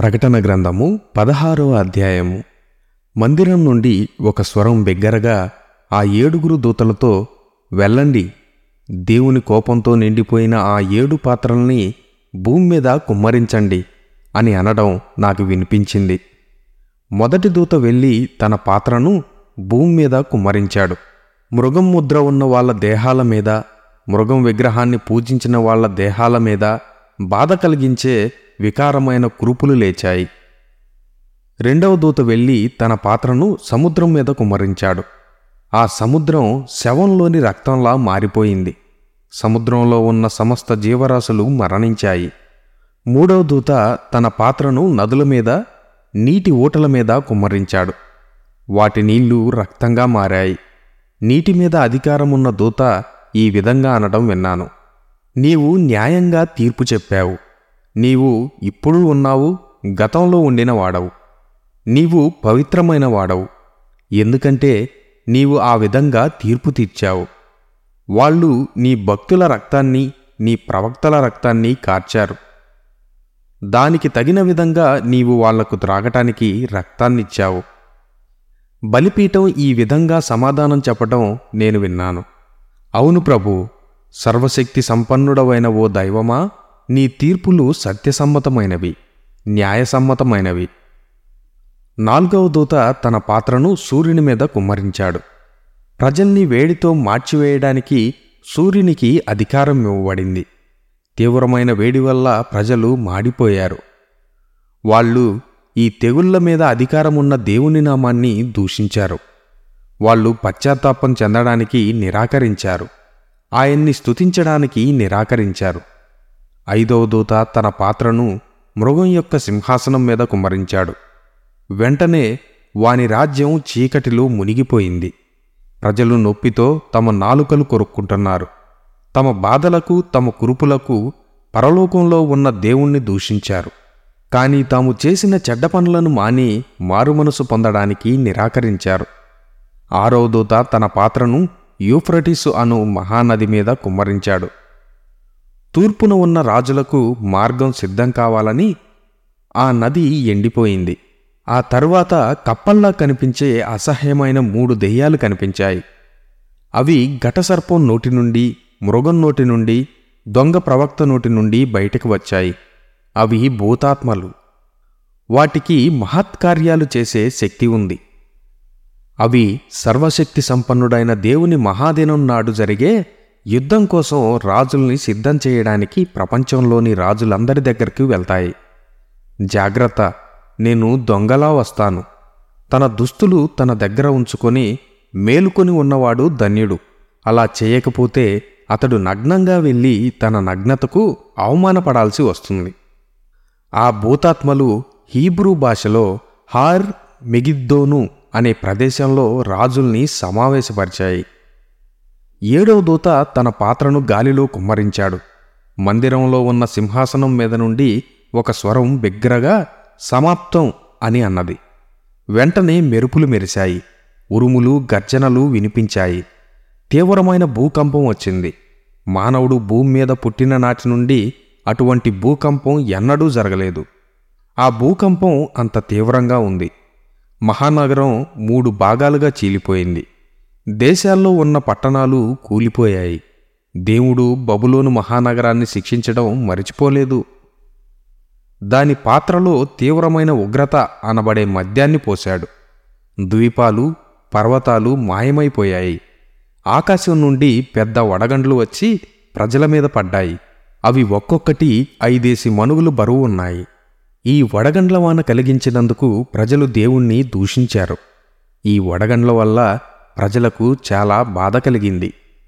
ప్రకటన గ్రంథము పదహారవ అధ్యాయము మందిరం నుండి ఒక స్వరం బిగ్గరగా ఆ ఏడుగురు దూతలతో వెళ్ళండి దేవుని కోపంతో నిండిపోయిన ఆ ఏడు పాత్రల్ని భూమి మీద కుమ్మరించండి అని అనడం నాకు వినిపించింది మొదటి దూత వెళ్ళి తన పాత్రను భూమి మీద కుమ్మరించాడు మృగం ముద్ర ఉన్న వాళ్ళ దేహాల మీద మృగం విగ్రహాన్ని పూజించిన వాళ్ళ దేహాల మీద బాధ కలిగించే వికారమైన కురుపులు లేచాయి రెండవ దూత వెళ్ళి తన పాత్రను సముద్రం మీద కుమ్మరించాడు ఆ సముద్రం శవంలోని రక్తంలా మారిపోయింది సముద్రంలో ఉన్న సమస్త జీవరాశులు మరణించాయి మూడవ దూత తన పాత్రను నదుల మీద నీటి ఊటల మీద కుమ్మరించాడు వాటి నీళ్లు రక్తంగా మారాయి నీటి మీద అధికారమున్న దూత ఈ విధంగా అనడం విన్నాను నీవు న్యాయంగా తీర్పు చెప్పావు నీవు ఇప్పుడు ఉన్నావు గతంలో ఉండిన వాడవు నీవు పవిత్రమైన వాడవు ఎందుకంటే నీవు ఆ విధంగా తీర్పు తీర్చావు వాళ్ళు నీ భక్తుల రక్తాన్ని నీ ప్రవక్తల రక్తాన్ని కార్చారు దానికి తగిన విధంగా నీవు వాళ్లకు త్రాగటానికి రక్తాన్నిచ్చావు బలిపీఠం ఈ విధంగా సమాధానం చెప్పటం నేను విన్నాను అవును ప్రభు సర్వశక్తి సంపన్నుడవైన ఓ దైవమా నీ తీర్పులు సత్యసమ్మతమైనవి న్యాయసమ్మతమైనవి నాల్గవ దూత తన పాత్రను సూర్యుని మీద కుమ్మరించాడు ప్రజల్ని వేడితో మార్చివేయడానికి సూర్యునికి అధికారం ఇవ్వబడింది తీవ్రమైన వేడి వల్ల ప్రజలు మాడిపోయారు వాళ్ళు ఈ తెగుళ్ల మీద అధికారమున్న దేవుని నామాన్ని దూషించారు వాళ్ళు పశ్చాత్తాపం చెందడానికి నిరాకరించారు ఆయన్ని స్తుతించడానికి నిరాకరించారు ఐదవ దూత తన పాత్రను మృగం యొక్క సింహాసనం మీద కుమ్మరించాడు వెంటనే వాని రాజ్యం చీకటిలో మునిగిపోయింది ప్రజలు నొప్పితో తమ నాలుకలు కొరుక్కుంటున్నారు తమ బాధలకు తమ కురుపులకు పరలోకంలో ఉన్న దేవుణ్ణి దూషించారు కానీ తాము చేసిన చెడ్డ పనులను మాని మారుమనసు పొందడానికి నిరాకరించారు ఆరో దూత తన పాత్రను యూఫ్రటిసు అను మహానది మీద కుమ్మరించాడు తూర్పున ఉన్న రాజులకు మార్గం సిద్ధం కావాలని ఆ నది ఎండిపోయింది ఆ తరువాత కప్పల్లా కనిపించే అసహ్యమైన మూడు దెయ్యాలు కనిపించాయి అవి ఘటసర్పం నోటి నుండి మృగం నోటి నుండి దొంగ ప్రవక్త నోటి నుండి బయటకు వచ్చాయి అవి భూతాత్మలు వాటికి మహత్కార్యాలు చేసే శక్తి ఉంది అవి సర్వశక్తి సంపన్నుడైన దేవుని మహాదినం నాడు జరిగే యుద్ధం కోసం రాజుల్ని సిద్ధం చేయడానికి ప్రపంచంలోని రాజులందరి దగ్గరికి వెళ్తాయి జాగ్రత్త నేను దొంగలా వస్తాను తన దుస్తులు తన దగ్గర ఉంచుకొని మేలుకొని ఉన్నవాడు ధన్యుడు అలా చేయకపోతే అతడు నగ్నంగా వెళ్ళి తన నగ్నతకు అవమానపడాల్సి వస్తుంది ఆ భూతాత్మలు హీబ్రూ భాషలో హార్ మెగిద్దోను అనే ప్రదేశంలో రాజుల్ని సమావేశపరిచాయి ఏడవ దూత తన పాత్రను గాలిలో కుమ్మరించాడు మందిరంలో ఉన్న సింహాసనం మీద నుండి ఒక స్వరం బిగ్గరగా సమాప్తం అని అన్నది వెంటనే మెరుపులు మెరిశాయి ఉరుములు గర్జనలు వినిపించాయి తీవ్రమైన భూకంపం వచ్చింది మానవుడు భూమి మీద పుట్టిన నాటి నుండి అటువంటి భూకంపం ఎన్నడూ జరగలేదు ఆ భూకంపం అంత తీవ్రంగా ఉంది మహానగరం మూడు భాగాలుగా చీలిపోయింది దేశాల్లో ఉన్న పట్టణాలు కూలిపోయాయి దేవుడు బబులోను మహానగరాన్ని శిక్షించడం మరిచిపోలేదు దాని పాత్రలో తీవ్రమైన ఉగ్రత అనబడే మద్యాన్ని పోశాడు ద్వీపాలు పర్వతాలు మాయమైపోయాయి ఆకాశం నుండి పెద్ద వడగండ్లు వచ్చి ప్రజల మీద పడ్డాయి అవి ఒక్కొక్కటి ఐదేసి మనుగులు బరువు ఉన్నాయి ఈ వడగండ్ల వాన కలిగించినందుకు ప్రజలు దేవుణ్ణి దూషించారు ఈ వడగండ్ల వల్ల ప్రజలకు చాలా బాధ కలిగింది